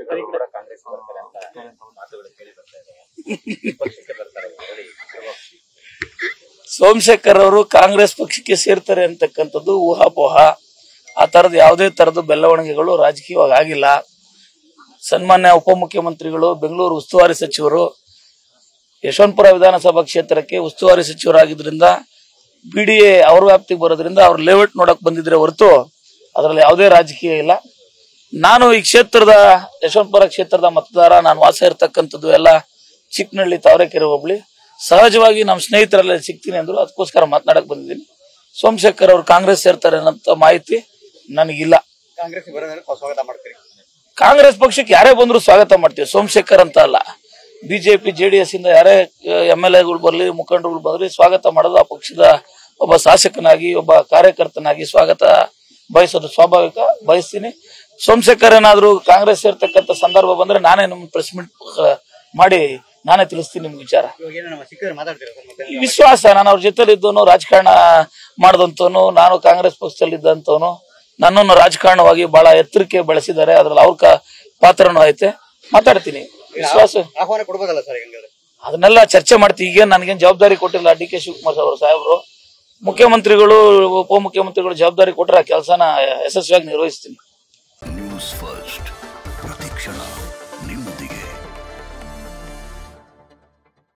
ಸೋಮಶೇಖರ್ ಕೂಡ ಕಾಂಗ್ರೆಸ್ ಬರ್ತಾರೆ ಅಂತ ಮಾತುಗಳು ಕೇಳಿ ಬರ್ತಾ ಇದೆ ಪಕ್ಷಕ್ಕೆ ಬರ್ತಾರೆ ಹೇಳಿ ಸೋಮಶೇಖರ್ ಅವರು ಕಾಂಗ್ರೆಸ್ ಪಕ್ಷಕ್ಕೆ ಸೇರ್ತಾರೆ ಅಂತಕ್ಕಂಥದ್ದು ಊಹಾಪೋಹ ಆ ತರದ ಯಾವುದೇ ತರದ ಬೆಳವಣಿಗೆಗಳು ರಾಜಕೀಯವಾಗಿ ಆಗಿಲ್ಲ ಸನ್ಮಾನ್ಯ ಉಪಮುಖ್ಯಮಂತ್ರಿಗಳು ಬೆಂಗಳೂರು ಉಸ್ತುವಾರಿ ಸಚಿವರು ಯಶವಂತಪುರ ವಿಧಾನಸಭಾ ಕ್ಷೇತ್ರಕ್ಕೆ ಉಸ್ತುವಾರಿ ಸಚಿವರಾಗಿದ್ರಿಂದ ಬಿಡಿಎ ಅವ್ರ ವ್ಯಾಪ್ತಿಗೆ ಬರೋದ್ರಿಂದ ಅವ್ರ ಲೇಔಟ್ ನೋಡಕ್ ಬಂದಿದ್ರೆ ಹೊರತು ಅದರಲ್ಲಿ ಯಾವುದೇ ರಾಜಕೀಯ ಇಲ್ಲ ನಾನು ಈ ಕ್ಷೇತ್ರದ ಯಶವಂತಪುರ ಕ್ಷೇತ್ರದ ಮತದಾರ ನಾನು ವಾಸ ಇರತಕ್ಕಂಥದ್ದು ಎಲ್ಲ ಚಿಕ್ಕನಹಳ್ಳಿ ತಾವರೆಕೆರೆ ಹೋಬಳಿ ಸಹಜವಾಗಿ ನಮ್ಮ ಸ್ನೇಹಿತರೆಲ್ಲ ಸಿಗ್ತೀನಿ ಅಂದ್ರು ಅದಕ್ಕೋಸ್ಕರ ಮಾತನಾಡಕ್ ಬಂದಿದ್ದೀನಿ ಸೋಮಶೇಖರ್ ಅವರು ಕಾಂಗ್ರೆಸ್ ಸೇರ್ತಾರೆ ಅನ್ನೋ ಮಾಹಿತಿ ನನಗಿಲ್ಲ ಕಾಂಗ್ರೆಸ್ ಬರೋದ್ರೆ ಸ್ವಾಗತ ಮಾಡ್ತೀರಿ ಕಾಂಗ್ರೆಸ್ ಪಕ್ಷಕ್ಕೆ ಯಾರೇ ಬಂದ್ರು ಸ್ವಾಗತ ಮಾಡ್ತೀವಿ ಸೋಮಶೇಖರ್ ಅಂತ ಅಲ್ಲ ಬಿಜೆಪಿ ಜೆಡಿಎಸ್ ಇಂದ ಯಾರೇ ಎಂ ಎಲ್ ಎಗಳು ಬರ್ಲಿ ಮುಖಂಡರುಗಳು ಬರ್ಲಿ ಸ್ವಾಗತ ಮಾಡೋದು ಆ ಪಕ್ಷದ ಒಬ್ಬ ಶಾಸಕನಾಗಿ ಒಬ್ಬ ಕಾರ್ಯಕರ್ತನಾಗಿ ಸ್ವಾಗತ ಬಯಸೋದು ಸ್ವಾಭಾವಿಕ ಬಯಸ್ತೀನಿ ಸೋಮಶೇಖರ್ ಏನಾದ್ರು ಕಾಂಗ್ರೆಸ್ ಸೇರ್ತಕ್ಕಂಥ ಸಂದರ್ಭ ಬಂದ್ರೆ ನಾನೇ ನಮ್ಮ ಪ್ರೆಸ್ ಮೀಟ್ ಮಾಡಿ ನಾನೇ ತಿಳಿಸ್ತೀನಿ ನಿಮ್ಗೆ ವಿಚಾರ ಇವಾಗ ಏನೋ ನಮ್ಮ ಸಿಕ್ಕಿದ್ರೆ ಮಾತಾಡ್ತೀರಾ ಸರ್ ಮತ್ತೆ ಈ ವಿಶ್ವಾಸ ನಾನು ಅವ್ರ ಜೊತೆಲಿ ಇದ್ದವನು ರಾಜಕಾರಣ ಮಾಡಿದಂತವನು ನಾನು ಕಾಂಗ್ರೆಸ್ ಪಕ್ಷದಲ್ಲಿ ಇದ್ದಂತವನು ನನ್ನನ್ನು ರಾಜಕಾರಣವಾಗಿ ಬಹಳ ಎತ್ತರಕ್ಕೆ ಬೆಳೆಸಿದ್ದಾರೆ ಅದ್ರಲ್ಲಿ ಅವ್ರ ಕ- ಪಾತ್ರನೂ ಐತೆ ಮಾತಾಡ್ತೀನಿ ವಿಶ್ವಾಸ ಆಹ್ವಾನ ಕೊಡ್ಬೋದಲ್ಲ ಸರ್ ಹಂಗಾದ್ರೆ ಅದನ್ನೆಲ್ಲ ಚರ್ಚೆ ಮಾಡ್ತೀವಿ ಈಗ ನನಗೇನು ಜವಾಬ್ದಾರಿ ಕೊಟ್ಟಿಲ್ಲ ಡಿ ಕೆ ಶಿವಕುಮಾರ್ ಅವರು ಸಾಹೇಬರು ಮುಖ್ಯಮಂತ್ರಿಗಳು ಉಪಮುಖ್ಯಮಂತ್ರಿಗಳು ಜವಾಬ್ದಾರಿ ಕೊಟ್ಟರೆ ಆ ಕೆಲಸನ ಯಶಸ್ವಿಯಾಗಿ ನಿರ್ವಹಿಸ್ತೀನಿ ನ್ಯೂಸ್ ಫಸ್ಟ್ ಪ್ರತಿಕ್ಷಣ